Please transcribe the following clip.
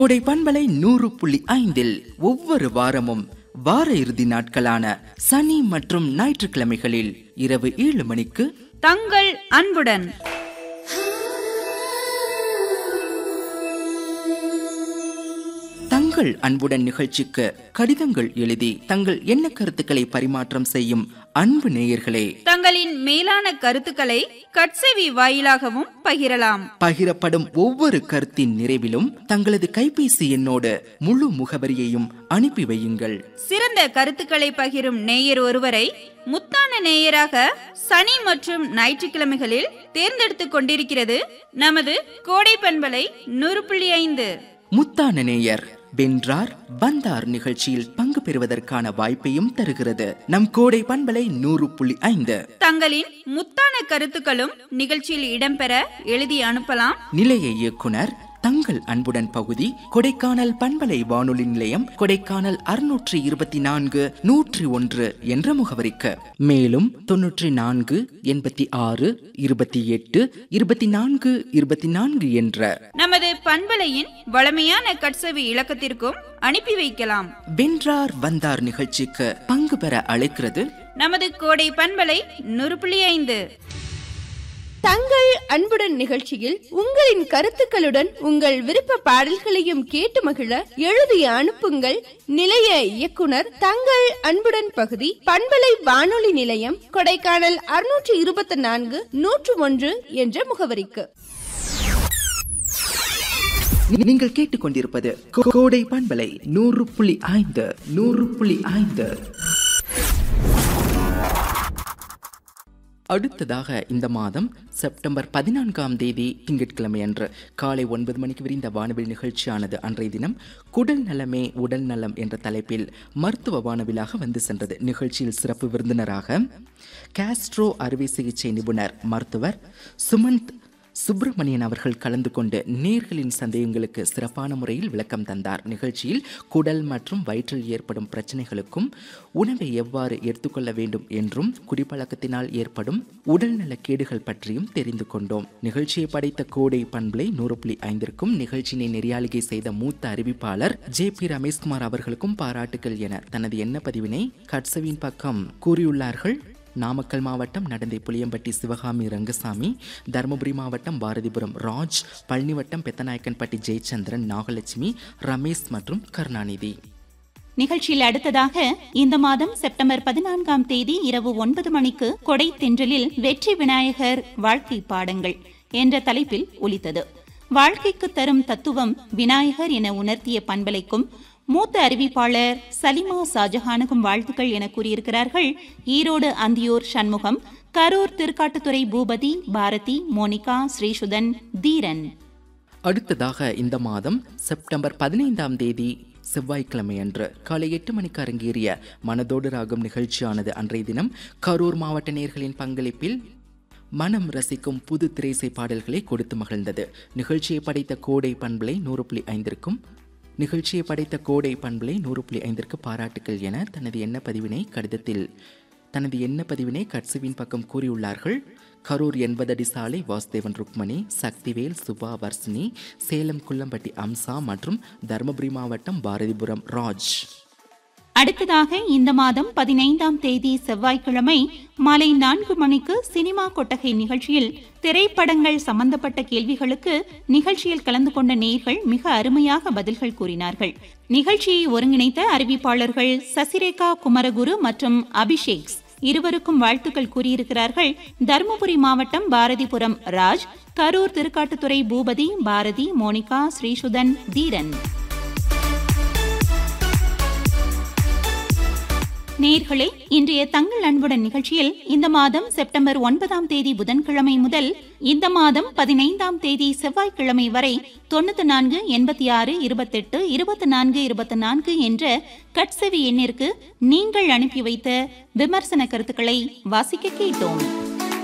கோடை பண்பலை நூறு புள்ளி ஐந்தில் ஒவ்வொரு வாரமும் வார இறுதி நாட்களான சனி மற்றும் ஞாயிற்றுக்கிழமைகளில் இரவு ஏழு மணிக்கு தங்கள் அன்புடன் தங்கள் அன்புடன் நிகழ்ச்சிக்கு கடிதங்கள் எழுதி தங்கள் எண்ண கருத்துக்களை பரிமாற்றம் செய்யும் அன்பு நேயர்களே தங்களின் மேலான கருத்துக்களை கட்செவி வாயிலாகவும் பகிரலாம் பகிரப்படும் ஒவ்வொரு கருத்தின் நிறைவிலும் தங்களது கைபேசி எண்ணோடு முழு முகவரியையும் அனுப்பி வையுங்கள் சிறந்த கருத்துக்களை பகிரும் நேயர் ஒருவரை முத்தான நேயராக சனி மற்றும் ஞாயிற்றுக்கிழமைகளில் தேர்ந்தெடுத்துக் கொண்டிருக்கிறது நமது கோடை பண்பலை நூறு புள்ளி ஐந்து முத்தான நேயர் வென்றார் வந்தார் நிகழ்ச்சியில் பங்கு பெறுவதற்கான வாய்ப்பையும் தருகிறது நம் கோடை பண்பலை நூறு புள்ளி ஐந்து தங்களின் முத்தான கருத்துக்களும் நிகழ்ச்சியில் இடம்பெற எழுதி அனுப்பலாம் நிலைய இயக்குனர் தங்கள் அன்புடன் பகுதி கொடைக்கானல் பண்பலை வானொலி நிலையம் கொடைக்கானல் அறுநூற்றி இருபத்தி நான்கு நூற்றி ஒன்று என்ற முகவரிக்கு மேலும் தொன்னூற்றி நான்கு எண்பத்தி ஆறு இருபத்தி எட்டு இருபத்தி நான்கு இருபத்தி நான்கு என்ற நமது பண்பலையின் வளமையான கட்செவி இலக்கத்திற்கும் அனுப்பி வைக்கலாம் வென்றார் வந்தார் நிகழ்ச்சிக்கு பங்கு பெற அழைக்கிறது நமது கோடை பண்பலை நூறு புள்ளி ஐந்து தங்கள் அன்புடன் நிகழ்ச்சியில் உங்களின் கருத்துக்களுடன் உங்கள் விருப்ப பாடல்களையும் கேட்டு மகிழ எழுதி அனுப்புங்கள் நிலைய இயக்குனர் தங்கள் அன்புடன் பகுதி பண்பலை வானொலி நிலையம் கொடைக்கானல் அறுநூற்று இருபத்தி நான்கு நூற்று ஒன்று என்ற முகவரிக்கு நீங்கள் கேட்டுக்கொண்டிருப்பது கோ- கோடை பண்பலை நூறு புள்ளி ஐந்து நூறு புள்ளி ஐந்து அடுத்ததாக இந்த மாதம் செப்டம்பர் பதினான்காம் தேதி திங்கட்கிழமை அன்று காலை ஒன்பது மணிக்கு விரிந்த வானவில் நிகழ்ச்சியானது அன்றைய தினம் குடல் நலமே உடல் நலம் என்ற தலைப்பில் மருத்துவ வானவிலாக வந்து சென்றது நிகழ்ச்சியில் சிறப்பு விருந்தினராக காஸ்ட்ரோ அறுவை சிகிச்சை நிபுணர் மருத்துவர் சுமந்த் சுப்பிரமணியன் அவர்கள் கலந்து கொண்டு நேர்களின் சந்தேகங்களுக்கு சிறப்பான முறையில் விளக்கம் தந்தார் நிகழ்ச்சியில் குடல் மற்றும் வயிற்றில் ஏற்படும் பிரச்சனைகளுக்கும் உணவை எவ்வாறு எடுத்துக்கொள்ள வேண்டும் என்றும் குடிப்பழக்கத்தினால் ஏற்படும் உடல்நல கேடுகள் பற்றியும் தெரிந்து கொண்டோம் நிகழ்ச்சியை படைத்த கோடை பண்பலை நூறு புள்ளி ஐந்திற்கும் நிகழ்ச்சியினை நெறியாளிகை செய்த மூத்த அறிவிப்பாளர் ஜே பி ரமேஷ்குமார் அவர்களுக்கும் பாராட்டுகள் என தனது எண்ண பதிவினை கட்சவின் பக்கம் கூறியுள்ளார்கள் நாமக்கல் மாவட்டம் நடந்தை புளியம்பட்டி சிவகாமி ரங்கசாமி தருமபுரி மாவட்டம் பாரதிபுரம் ராஜ் பழனி வட்டம் பெத்தநாயக்கன்பட்டி ஜெயச்சந்திரன் நாகலட்சுமி ரமேஷ் மற்றும் கருணாநிதி நிகழ்ச்சியில் அடுத்ததாக இந்த மாதம் செப்டம்பர் பதினான்காம் தேதி இரவு ஒன்பது மணிக்கு கொடை தென்றலில் வெற்றி விநாயகர் வாழ்க்கை பாடங்கள் என்ற தலைப்பில் ஒலித்தது வாழ்க்கைக்கு தரும் தத்துவம் விநாயகர் என உணர்த்திய பண்பலைக்கும் மூத்த அறிவிப்பாளர் சலிமா ஷாஜஹானுக்கும் வாழ்த்துக்கள் என கூறியிருக்கிறார்கள் ஈரோடு அந்தியூர் சண்முகம் கரூர் திருக்காட்டுத்துறை பூபதி பாரதி மோனிகா ஸ்ரீசுதன் தீரன் அடுத்ததாக இந்த மாதம் செப்டம்பர் பதினைந்தாம் தேதி செவ்வாய்க்கிழமை அன்று காலை எட்டு மணிக்கு அரங்கேறிய மனதோடு ராகம் நிகழ்ச்சியானது அன்றைய தினம் கரூர் மாவட்ட நேர்களின் பங்களிப்பில் மனம் ரசிக்கும் புது திரைசை பாடல்களை கொடுத்து மகிழ்ந்தது நிகழ்ச்சியை படைத்த கோடை பண்பலை நூறு புள்ளி ஐந்திற்கும் நிகழ்ச்சியை படைத்த கோடை பண்பலை நூறு புள்ளி ஐந்திற்கு பாராட்டுக்கள் என தனது எண்ண பதிவினை கடிதத்தில் தனது எண்ண பதிவினை கட்சுவின் பக்கம் கூறியுள்ளார்கள் கரூர் எண்பதடி சாலை வாசுதேவன் ருக்மணி சக்திவேல் சுபா வர்சினி சேலம் குள்ளம்பட்டி அம்சா மற்றும் தருமபுரி மாவட்டம் பாரதிபுரம் ராஜ் அடுத்ததாக இந்த மாதம் பதினைந்தாம் தேதி செவ்வாய்க்கிழமை மாலை நான்கு மணிக்கு சினிமா கொட்டகை நிகழ்ச்சியில் திரைப்படங்கள் சம்பந்தப்பட்ட கேள்விகளுக்கு நிகழ்ச்சியில் கலந்து கொண்ட நேயர்கள் மிக அருமையாக பதில்கள் கூறினார்கள் நிகழ்ச்சியை ஒருங்கிணைத்த அறிவிப்பாளர்கள் சசிரேகா குமரகுரு மற்றும் அபிஷேக் இருவருக்கும் வாழ்த்துக்கள் கூறியிருக்கிறார்கள் தருமபுரி மாவட்டம் பாரதிபுரம் ராஜ் கரூர் திருக்காட்டுத்துறை பூபதி பாரதி மோனிகா ஸ்ரீசுதன் தீரன் நேர்களே இன்றைய தங்கள் அன்புடன் நிகழ்ச்சியில் இந்த மாதம் செப்டம்பர் ஒன்பதாம் தேதி புதன்கிழமை முதல் இந்த மாதம் பதினைந்தாம் தேதி செவ்வாய்க்கிழமை வரை தொண்ணூத்தி நான்கு எண்பத்தி ஆறு இருபத்தெட்டு இருபத்தி நான்கு இருபத்தி நான்கு என்ற கட்செவி எண்ணிற்கு நீங்கள் அனுப்பி வைத்த விமர்சன கருத்துக்களை வாசிக்க கேட்டோம்